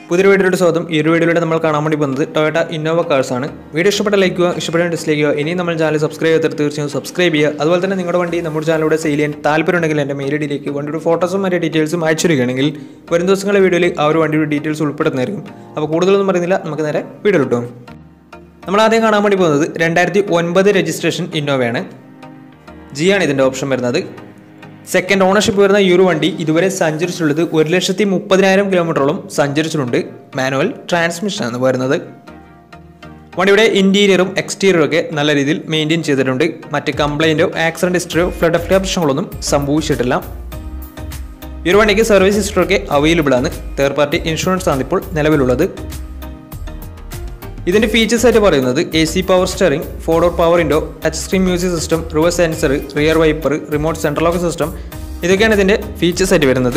പുതിയൊരു വീഡിയോയുടെ സ്വാഗതം ഈ ഒരു വീഡിയോയിലൂടെ നമ്മൾ കാണാൻ വേണ്ടി പോകുന്നത് ടൊയോട്ട ഇന്നോവ കാർസ് ആണ് വീഡിയോ ഇഷ്ടപ്പെട്ട ലൈക്ക് ചെയ്യുക ഇഷ്ടപ്പെട്ട ഡിസ്ലൈക്ക് ചെയ്യുക ഇനി നമ്മൾ ചാനൽ സബ്സ്ക്രൈബ് ചെയ്തിട്ട് തീർച്ചയായും സബ്സ്ക്രൈബ് ചെയ്യുക അതുപോലെ തന്നെ നിങ്ങളുടെ വണ്ടി നമ്മുടെ ചാനലിലൂടെ സെയിൽ ചെയ്യാൻ താല്പര്യമുണ്ടെങ്കിൽ എൻ്റെ മെയിൽ ഐഡിയിലേക്ക് വണ്ടിയുടെ ഫോട്ടോസും മറ്റു ഡീറ്റെയിൽസും അയച്ചു തരികയാണെങ്കിൽ വരും ദിവസങ്ങളിലെ വീഡിയോയിൽ ആ ഒരു വണ്ടിയുടെ ഡീറ്റെയിൽസ് ഉൾപ്പെടുന്നതായിരിക്കും അപ്പോൾ കൂടുതലൊന്നും പറയുന്നില്ല നമുക്ക് നേരെ വീഡിയോ കിട്ടും നമ്മൾ ആദ്യം കാണാൻ വേണ്ടി പോകുന്നത് രണ്ടായിരത്തി ഒൻപത് രജിസ്ട്രേഷൻ ഇന്നോവയാണ് ജി ആണ് ഇതിൻ്റെ ഓപ്ഷൻ വരുന്നത് സെക്കൻഡ് ഓണർഷിപ്പ് വരുന്ന ഈ ഒരു വണ്ടി ഇതുവരെ സഞ്ചരിച്ചിട്ടുള്ളത് ഒരു ലക്ഷത്തി മുപ്പതിനായിരം കിലോമീറ്ററോളം സഞ്ചരിച്ചിട്ടുണ്ട് മാനുവൽ ട്രാൻസ്മിഷൻ ആണ് വരുന്നത് വണ്ടിയുടെ ഇന്റീരിയറും എക്സ്റ്റീരിയറും ഒക്കെ നല്ല രീതിയിൽ മെയിൻറ്റെയിൻ ചെയ്തിട്ടുണ്ട് മറ്റ് കംപ്ലൈൻറ്റോ ആക്സിഡന്റ് ഹിസ്റ്ററിയോ ഫ്ലഡ് ഓഫ് പ്രശ്നങ്ങളൊന്നും സംഭവിച്ചിട്ടില്ല ഈ ഒരു വണ്ടിക്ക് സർവീസ് ഹിസ്റ്ററി ഒക്കെ അവൈലബിൾ ആണ് തേർഡ് പാർട്ടി ഇൻഷുറൻസ് ആണ് ഇപ്പോൾ നിലവിലുള്ളത് ഇതിന്റെ ഫീച്ചേഴ്സ് ആയിട്ട് പറയുന്നത് A C power steering four door power window touch screen music system reverse sensor rear wiper remote central lock system ഇതൊക്കെയാണ് ഇതിന്റെ ഫീച്ചേഴ്സ് ആയിട്ട് വരുന്നത്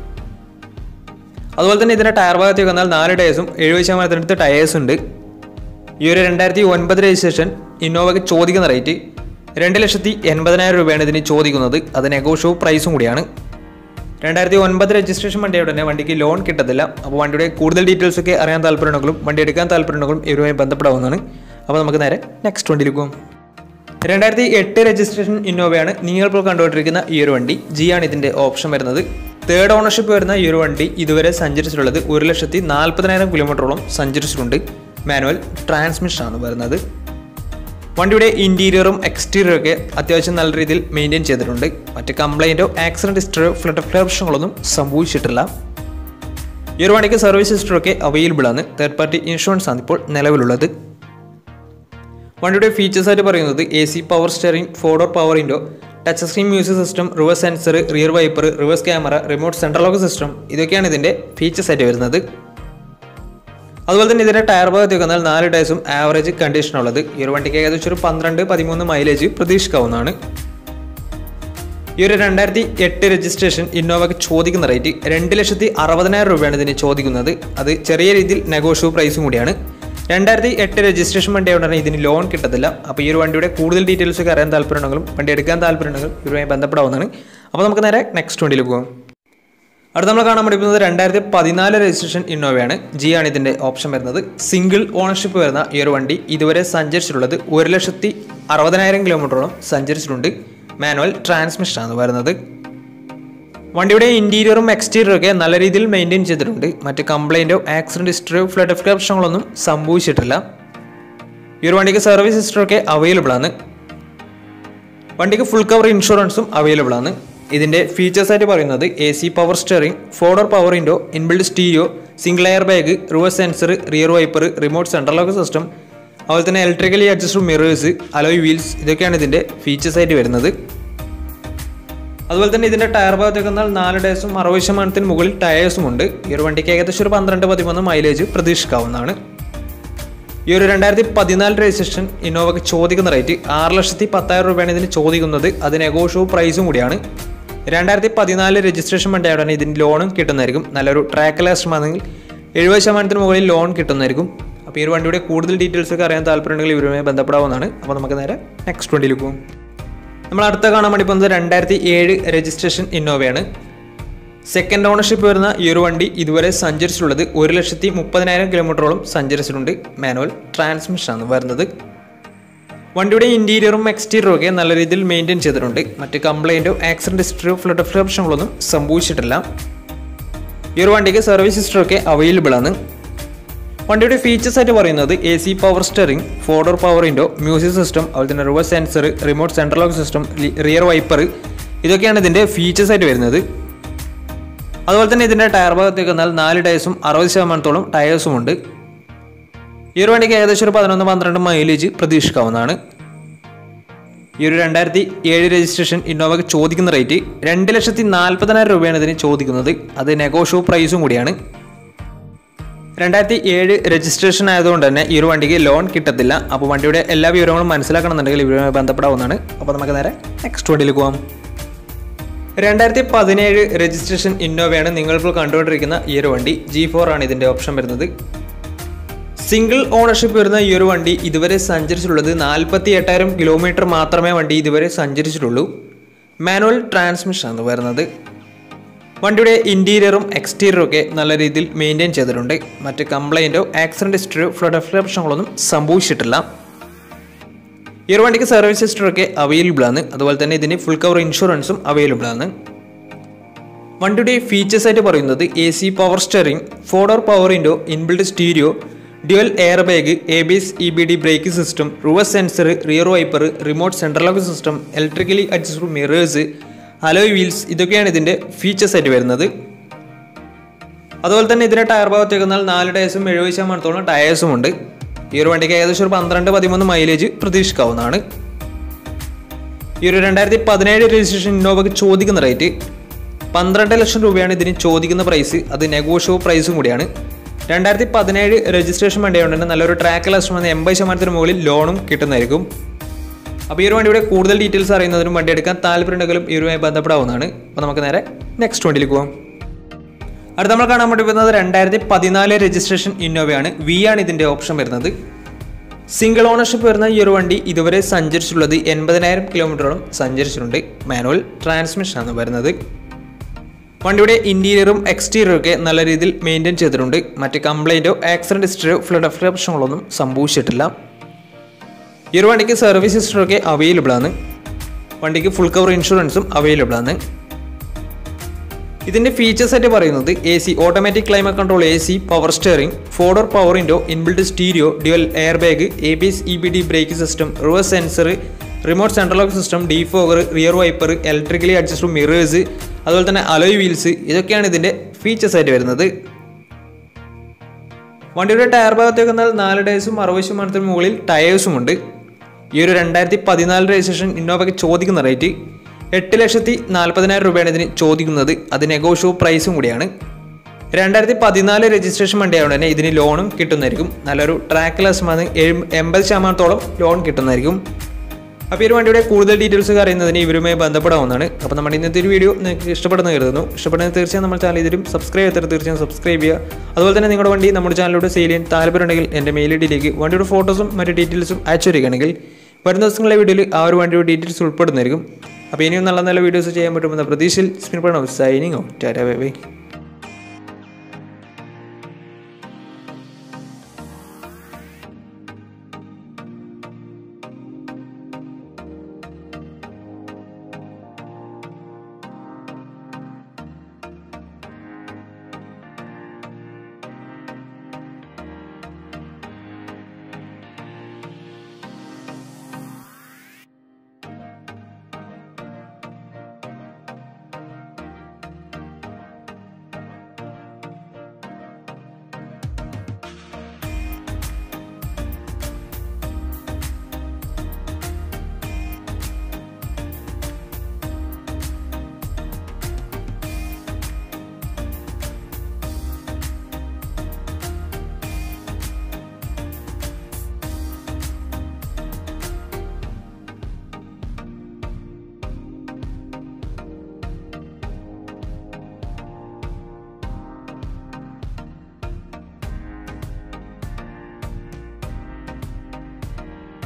അതുപോലെ തന്നെ ഇതിന്റെ ടയർ ഭാഗത്തേക്ക് വന്നാൽ നാല് ടയേഴ്സും എഴുപത് ശതമാനത്തിനടുത്ത് ടയേഴ്സ് ഉണ്ട് ഈ ഒരു രണ്ടായിരത്തി ഒൻപത് രജിസ്ട്രേഷൻ ഇന്നോവയ്ക്ക് ചോദിക്കുന്ന റേറ്റ് രണ്ട് ലക്ഷത്തി എൺപതിനായിരം രൂപയാണ് ഇതിന് ചോദിക്കുന്നത് അത് നെഗോഷ്യൂ പ്രൈസും കൂടിയാണ് രണ്ടായിരത്തി ഒൻപത് രജിസ്ട്രേഷൻ വണ്ടിയുടെ തന്നെ വണ്ടിക്ക് ലോൺ കിട്ടത്തില്ല അപ്പോൾ വണ്ടിയുടെ കൂടുതൽ ഡീറ്റെയിൽസ് ഒക്കെ അറിയാൻ താല്പര്യമുണ്ടെങ്കിലും വണ്ടി എടുക്കാൻ താല്പര്യമുണ്ടെങ്കിലും ഇവരുമായി ബന്ധപ്പെടാവുന്നതാണ് അപ്പോൾ നമുക്ക് നേരെ നെക്സ്റ്റ് വണ്ടിയിലേക്ക് പോകാം രണ്ടായിരത്തി എട്ട് രജിസ്ട്രേഷൻ ഇന്നോവയാണ് നിങ്ങളിപ്പോൾ കണ്ടുകൊണ്ടിരിക്കുന്ന ഈ ഒരു വണ്ടി ജി ആണ് ഇതിൻ്റെ ഓപ്ഷൻ വരുന്നത് തേർഡ് ഓണർഷിപ്പ് വരുന്ന ഈ ഒരു വണ്ടി ഇതുവരെ സഞ്ചരിച്ചിട്ടുള്ളത് ഒരു ലക്ഷത്തി നാൽപ്പതിനായിരം കിലോമീറ്ററോളം സഞ്ചരിച്ചിട്ടുണ്ട് മാനുവൽ ട്രാൻസ്മിഷൻ ആണ് വരുന്നത് വണ്ടിയുടെ ഇന്റീരിയറും എക്സ്റ്റീരിയറും ഒക്കെ അത്യാവശ്യം നല്ല രീതിയിൽ മെയിൻറ്റെയിൻ ചെയ്തിട്ടുണ്ട് മറ്റ് കംപ്ലൈൻറ്റോ ആക്സിഡന്റ് ഹിസ്റ്ററിയോ ഫ്ലഡ് പ്രശ്നങ്ങളൊന്നും സംഭവിച്ചിട്ടില്ല ഈ ഒരു വണ്ടിക്ക് സർവീസ് ഹിസ്റ്ററി ഒക്കെ അവൈലബിൾ ആണ് തേർഡ് പാർട്ടി ഇൻഷുറൻസ് ആണ് ഇപ്പോൾ നിലവിലുള്ളത് വണ്ടിയുടെ ഫീച്ചേഴ്സ് ആയിട്ട് പറയുന്നത് A C power steering four door power window touch screen music system reverse sensor rear wiper reverse camera remote central lock system ഇതൊക്കെയാണ് ഇതിൻ്റെ ഫീച്ചേഴ്സ് ആയിട്ട് വരുന്നത് അതുപോലെ തന്നെ ഇതിന്റെ ടയർ ഭാഗത്ത് വന്നാൽ നാല് ടയർസും ആവറേജ് കണ്ടീഷൻ ഉള്ളത് ഈ ഒരു വണ്ടിക്ക് ഏകദേശം ഒരു പന്ത്രണ്ട് പതിമൂന്ന് മൈലേജ് പ്രതീക്ഷിക്കാവുന്നതാണ് ഈ ഒരു രണ്ടായിരത്തി എട്ട് രജിസ്ട്രേഷൻ ഇന്നോവയ്ക്ക് ചോദിക്കുന്ന റേറ്റ് രണ്ട് ലക്ഷത്തി അറുപതിനായിരം രൂപയാണ് ഇതിന് ചോദിക്കുന്നത് അത് ചെറിയ രീതിയിൽ നെഗോഷ്യൂ പ്രൈസും കൂടിയാണ് രണ്ടായിരത്തി എട്ട് രജിസ്ട്രേഷൻ വണ്ടി ആയതുകൊണ്ട് ഇതിന് ലോൺ കിട്ടത്തില്ല അപ്പോൾ ഈ ഒരു വണ്ടിയുടെ കൂടുതൽ ഡീറ്റെയിൽസ് ഒക്കെ അറിയാൻ താല്പര്യമുണ്ടെങ്കിലും വണ്ടി എടുക്കാൻ താല്പര്യമുണ്ടെങ്കിലും ഇവരുമായി ബന്ധപ്പെടാവുന്നതാണ് അപ്പോൾ നമുക്ക് നേരെ നെക്സ്റ്റ് വണ്ടിയിൽ പോകാം അടുത്ത നമ്മൾ കാണാൻ പഠിക്കുന്നത് രണ്ടായിരത്തി പതിനാല് രജിസ്ട്രേഷൻ ഇന്നോവയാണ് ജി ആണ് ഇതിൻ്റെ ഓപ്ഷൻ വരുന്നത് സിംഗിൾ ഓണർഷിപ്പ് വരുന്ന ഈ ഒരു വണ്ടി ഇതുവരെ സഞ്ചരിച്ചിട്ടുള്ളത് ഒരു ലക്ഷത്തി അറുപതിനായിരം കിലോമീറ്ററോളം സഞ്ചരിച്ചിട്ടുണ്ട് മാനുവൽ ട്രാൻസ്മിഷൻ ആണ് വരുന്നത് വണ്ടിയുടെ ഇന്റീരിയറും എക്സ്റ്റീരിയറും ഒക്കെ നല്ല രീതിയിൽ മെയിൻറ്റെയിൻ ചെയ്തിട്ടുണ്ട് മറ്റ് കംപ്ലൈൻറ്റോ ആക്സിഡന്റ് ഹിസ്റ്ററിയോ ഫ്ലഡ് ഓഫ് പ്രശ്നങ്ങളൊന്നും സംഭവിച്ചിട്ടില്ല ഈ ഒരു വണ്ടിക്ക് സർവീസ് ഹിസ്റ്ററി ഒക്കെ അവൈലബിൾ ആണ് വണ്ടിക്ക് ഫുൾ കവർ ഇൻഷുറൻസും അവൈലബിൾ ആണ് ഇതിന്റെ ഫീച്ചേഴ്സ് ആയിട്ട് പറയുന്നത് A C power steering four door power window inbuilt stereo single air bag reverse sensor rear wiper remote central lock system അതുപോലെ തന്നെ electrically adjusted mirrors alloy wheels ഇതൊക്കെയാണ് ഇതിന്റെ ഫീച്ചേഴ്സ് ആയിട്ട് വരുന്നത് അതുപോലെ തന്നെ ഇതിന്റെ ടയർ ഭാഗത്തേക്ക് വന്നാൽ നാല് ടയേഴ്സും അറുപത് ശതമാനത്തിന് മുകളിൽ ടയേഴ്സും ഉണ്ട് ഈ ഒരു വണ്ടിക്ക് ഏകദേശം ഒരു പന്ത്രണ്ട് പതിമൂന്ന് മൈലേജ് പ്രതീക്ഷിക്കാവുന്നതാണ് ഈ ഒരു രണ്ടായിരത്തി പതിനാല് രജിസ്ട്രേഷൻ ഇന്നോവയ്ക്ക് ചോദിക്കുന്ന റേറ്റ് ആറ് ലക്ഷത്തി പത്തായിരം രൂപയാണ് ഇതിന് ചോദിക്കുന്നത് അത് നെഗോഷ്യൂ പ്രൈസും കൂടിയാണ് രണ്ടായിരത്തി പതിനാല് രജിസ്ട്രേഷൻ വണ്ടിയാണ് ഇതിന് ലോണും കിട്ടുന്നതായിരിക്കും നല്ലൊരു ട്രാക്ക് ലാസ്റ്റമാണെങ്കിൽ എഴുപത് ശതമാനത്തിന് മുകളിൽ ലോൺ കിട്ടുന്നതായിരിക്കും അപ്പോൾ ഈ ഒരു വണ്ടിയുടെ കൂടുതൽ ഡീറ്റെയിൽസ് ഒക്കെ അറിയാൻ താല്പര്യമുണ്ടെങ്കിൽ ഇവരുമായി ബന്ധപ്പെടാവുന്നതാണ് അപ്പോൾ നമുക്ക് നേരെ നെക്സ്റ്റ് വണ്ടിയിൽ പോകും നമ്മൾ അടുത്ത കാണാൻ വേണ്ടി പോകുന്നത് രണ്ടായിരത്തി ഏഴ് രജിസ്ട്രേഷൻ ഇന്നോവയാണ് സെക്കൻഡ് ഓണർഷിപ്പ് വരുന്ന ഈ ഒരു വണ്ടി ഇതുവരെ സഞ്ചരിച്ചിട്ടുള്ളത് ഒരു ലക്ഷത്തി മുപ്പതിനായിരം കിലോമീറ്ററോളം സഞ്ചരിച്ചിട്ടുണ്ട് മാനുവൽ ട്രാൻസ്മിഷൻ ആണ് വരുന്നത് വണ്ടിയുടെ ഇന്റീരിയറും എക്സ്റ്റീരിയറും ഒക്കെ നല്ല രീതിയിൽ മെയിൻറ്റെയിൻ ചെയ്തിട്ടുണ്ട് മറ്റ് കംപ്ലൈൻറ്റോ ആക്സിഡന്റ് ഹിസ്റ്ററിയോ ഫ്ലഡ് ഓഫ് പ്രശ്നങ്ങളൊന്നും സംഭവിച്ചിട്ടില്ല ഈ ഒരു വണ്ടിക്ക് സർവീസ് ഹിസ്റ്ററി ഒക്കെ അവൈലബിൾ ആണ് വണ്ടിയുടെ ഫീച്ചേഴ്സ് ആയിട്ട് പറയുന്നത് A C power steering four door power window music system അതുപോലെ തന്നെ reverse sensor remote central lock system rear wiper ഇതൊക്കെയാണ് ഇതിൻ്റെ ഫീച്ചേഴ്സ് ആയിട്ട് വരുന്നത് അതുപോലെ തന്നെ ഇതിൻ്റെ ടയർ ഭാഗത്തേക്ക് വന്നാൽ നാല് ടയേഴ്സും അറുപത് ശതമാനത്തോളം ടയേഴ്സും ഉണ്ട് ഈ ഒരു വണ്ടിക്ക് ഏകദേശം ഒരു പതിനൊന്ന് പന്ത്രണ്ട് മൈലേജ് പ്രതീക്ഷിക്കാവുന്നതാണ് ഈ ഒരു രണ്ടായിരത്തി ഏഴ് രജിസ്ട്രേഷൻ ഇന്നോവയ്ക്ക് ചോദിക്കുന്ന റേറ്റ് രണ്ട് ലക്ഷത്തി നാൽപ്പതിനായിരം രൂപയാണ് ഇതിന് ചോദിക്കുന്നത് അത് നെഗോഷ്യൂ പ്രൈസും കൂടിയാണ് രണ്ടായിരത്തി ഏഴ് രജിസ്ട്രേഷൻ ആയതുകൊണ്ട് തന്നെ ഈ ഒരു വണ്ടിക്ക് ലോൺ കിട്ടത്തില്ല അപ്പോൾ വണ്ടിയുടെ എല്ലാ വിവരങ്ങളും മനസ്സിലാക്കണമെന്നുണ്ടെങ്കിൽ ഇവരുമായി ബന്ധപ്പെടാവുന്നതാണ് അപ്പോൾ നമുക്ക് നേരെ നെക്സ്റ്റ് വണ്ടിയിൽ പോകാം രണ്ടായിരത്തി പതിനേഴ് രജിസ്ട്രേഷൻ ഇന്നോവയാണ് നിങ്ങളിപ്പോൾ കണ്ടുകൊണ്ടിരിക്കുന്ന ഈ ഒരു വണ്ടി ജി ഫോർ ആണ് ഇതിൻ്റെ ഓപ്ഷൻ വരുന്നത് സിംഗിൾ ഓണർഷിപ്പ് വരുന്ന ഈ ഒരു വണ്ടി ഇതുവരെ സഞ്ചരിച്ചിട്ടുള്ളത് നാൽപ്പത്തി എട്ടായിരം കിലോമീറ്റർ മാത്രമേ വണ്ടി ഇതുവരെ സഞ്ചരിച്ചിട്ടുള്ളൂ മാനുവൽ ട്രാൻസ്മിഷൻ ആണ് വരുന്നത് വണ്ടിയുടെ ഇൻറ്റീരിയറും എക്സ്റ്റീരിയറും ഒക്കെ നല്ല രീതിയിൽ മെയിൻറ്റെയിൻ ചെയ്തിട്ടുണ്ട് മറ്റ് കംപ്ലൈൻറ്റോ ആക്സിഡൻറ്റ് ഹിസ്റ്ററിയോ ഫ്ലഡ് പ്രശ്നങ്ങളൊന്നും സംഭവിച്ചിട്ടില്ല ഈ ഒരു വണ്ടിക്ക് സർവീസ് ഹിസ്റ്ററൊക്കെ അവൈലബിൾ ആണ് അതുപോലെ തന്നെ ഇതിന് ഫുൾ കവർ ഇൻഷുറൻസും അവൈലബിൾ ആണ് വണ്ടിയുടെ ഫീച്ചേഴ്സ് ആയിട്ട് പറയുന്നത് A C power steering four door power window inbuilt stereo dual air bag A B S E B D brake system reverse sensor rear wiper remote central lock system electrically adjustable mirrors alloy wheels ഇതൊക്കെയാണ് ഇതിൻ്റെ features ആയിട്ട് വരുന്നത് അതുപോലെ തന്നെ ഇതിൻ്റെ tyre ഭാഗത്തേക്ക് വന്നാൽ നാല് ടയേഴ്സും എഴുപത് ശതമാനത്തോളം ടയേഴ്സും ഉണ്ട് ഈ ഒരു വണ്ടിക്ക് ഏകദേശം ഒരു പന്ത്രണ്ട് പതിമൂന്ന് മൈലേജ് പ്രതീക്ഷിക്കാവുന്നതാണ് ഈ ഒരു രണ്ടായിരത്തി പതിനേഴ് രജിസ്ട്രേഷൻ ഇന്നോവയ്ക്ക് ചോദിക്കുന്ന റേറ്റ് പന്ത്രണ്ട് ലക്ഷം രൂപയാണ് ഇതിന് ചോദിക്കുന്ന പ്രൈസ് അത് നെഗോഷ്യബിൾ പ്രൈസും കൂടിയാണ് രണ്ടായിരത്തി പതിനേഴ് രജിസ്ട്രേഷൻ വണ്ടിയായതുകൊണ്ട് തന്നെ നല്ലൊരു ട്രാക്ക് ലക്ഷം വന്ന് എൺപത് ശതമാനത്തിന് മുകളിൽ ലോണും കിട്ടുന്നതായിരിക്കും അപ്പോൾ ഈ ഒരു വണ്ടിയുടെ കൂടുതൽ ഡീറ്റെയിൽസ് അറിയുന്നതിനും വണ്ടി എടുക്കാൻ താല്പര്യമുണ്ടെങ്കിലും ഈ ഒരുമായി ബന്ധപ്പെടാവുന്നതാണ് അപ്പോൾ നമുക്ക് നേരെ നെക്സ്റ്റ് വണ്ടിയിൽ പോകാം അടുത്ത നമ്മൾ കാണാൻ വേണ്ടി വരുന്നത് രണ്ടായിരത്തി പതിനാല് രജിസ്ട്രേഷൻ ഇന്നോവയാണ് വി ആണ് ഇതിൻ്റെ ഓപ്ഷൻ വരുന്നത് സിംഗിൾ ഓണർഷിപ്പ് വരുന്ന ഈ ഒരു വണ്ടി ഇതുവരെ സഞ്ചരിച്ചിട്ടുള്ളത് എൺപതിനായിരം കിലോമീറ്ററോളം സഞ്ചരിച്ചിട്ടുണ്ട് മാനുവൽ ട്രാൻസ്മിഷൻ ആണ് വരുന്നത് വണ്ടിയുടെ ഇൻറ്റീരിയറും എക്സ്റ്റീരിയറും ഒക്കെ നല്ല രീതിയിൽ മെയിൻറ്റെയിൻ ചെയ്തിട്ടുണ്ട് മറ്റ് കംപ്ലൈൻറ്റോ ആക്സിഡൻറ്റ് ഹിസ്റ്ററിയോ ഫ്ലഡ് പ്രശ്നങ്ങളൊന്നും സംഭവിച്ചിട്ടില്ല ഈ ഒരു വണ്ടിക്ക് സർവീസ് ഹിസ്റ്ററൊക്കെ അവൈലബിൾ ആണ് വണ്ടിക്ക് ഫുൾ കവർ ഇൻഷുറൻസും അവൈലബിൾ ആണ് ഇതിന്റെ ഫീച്ചേഴ്സ് ആയിട്ട് പറയുന്നത് A C automatic climate control A C power steering four door power window inbuilt stereo dual air bag A B S E B D brake system reverse sensor remote central lock system defogger rear wiper electrically adjustable mirrors അതുപോലെ തന്നെ alloy wheels ഇതൊക്കെയാണ് ഇതിന്റെ features ആയിട്ട് വരുന്നത് വണ്ടിയുടെ tyre ഭാഗത്തേക്ക് വന്നാൽ നാല് ടയേഴ്സും അറുപത് ശതമാനത്തിന് മുകളിൽ ടയേഴ്സും ഉണ്ട് ഈ ഒരു രണ്ടായിരത്തി പതിനാല് രജിസ്ട്രേഷൻ ഇന്നോവയ്ക്ക് ചോദിക്കുന്ന റേറ്റ് എട്ട് ലക്ഷത്തി നാൽപ്പതിനായിരം രൂപയാണ് ഇതിന് ചോദിക്കുന്നത് അത് നെഗോഷ്യബിൾ പ്രൈസും കൂടിയാണ് രണ്ടായിരത്തി പതിനാല് രജിസ്ട്രേഷൻ വണ്ടിയായതുകൊണ്ട് തന്നെ ഇതിന് ലോണും കിട്ടുന്നതായിരിക്കും നല്ലൊരു ട്രാക്ക് ലെസ് എൺപത് ശതമാനത്തോളം ലോൺ കിട്ടുന്നതായിരിക്കും അപ്പോൾ ഈ ഒരു വണ്ടിയുടെ കൂടുതൽ ഡീറ്റെയിൽസ് അറിയുന്നതിന് ഇവരുമായി ബന്ധപ്പെടാവുന്നതാണ് അപ്പോൾ നമ്മുടെ ഇന്നത്തെ ഒരു വീഡിയോ നിങ്ങൾക്ക് ഇഷ്ടപ്പെടുന്ന കരുതുന്നു ഇഷ്ടപ്പെടുന്നത് തീർച്ചയായും നമ്മൾ ചാനൽ ഇതിലും സബ്സ്ക്രൈബ് ചെയ്തിട്ട് തീർച്ചയായും സബ്സ്ക്രൈബ് ചെയ്യുക അതുപോലെ തന്നെ നിങ്ങളുടെ വണ്ടി നമ്മുടെ ചാനലിലൂടെ സെയിൽ ചെയ്യാൻ താല്പര്യമുണ്ടെങ്കിൽ എൻ്റെ മെയിൽ ഐ ഡിയിലേക്ക് വണ്ടിയുടെ ഫോട്ടോസും മറ്റ് ഡീറ്റെയിൽസും അയച്ചു വരികയാണെങ്കിൽ വരുന്ന ദിവസങ്ങളിലെ വീഡിയോയിൽ ആ ഒരു വണ്ടിയുടെ ഡീറ്റെയിൽസ് ഉൾപ്പെടുന്നതായിരിക്കും അപ്പോൾ ഇനിയും നല്ല നല്ല വീഡിയോസ് ചെയ്യാൻ പറ്റുമെന്ന പ്രതീക്ഷയിൽ സ്പിൻ പണം സൈനിങ് ടാറ്റ ബൈ ബൈ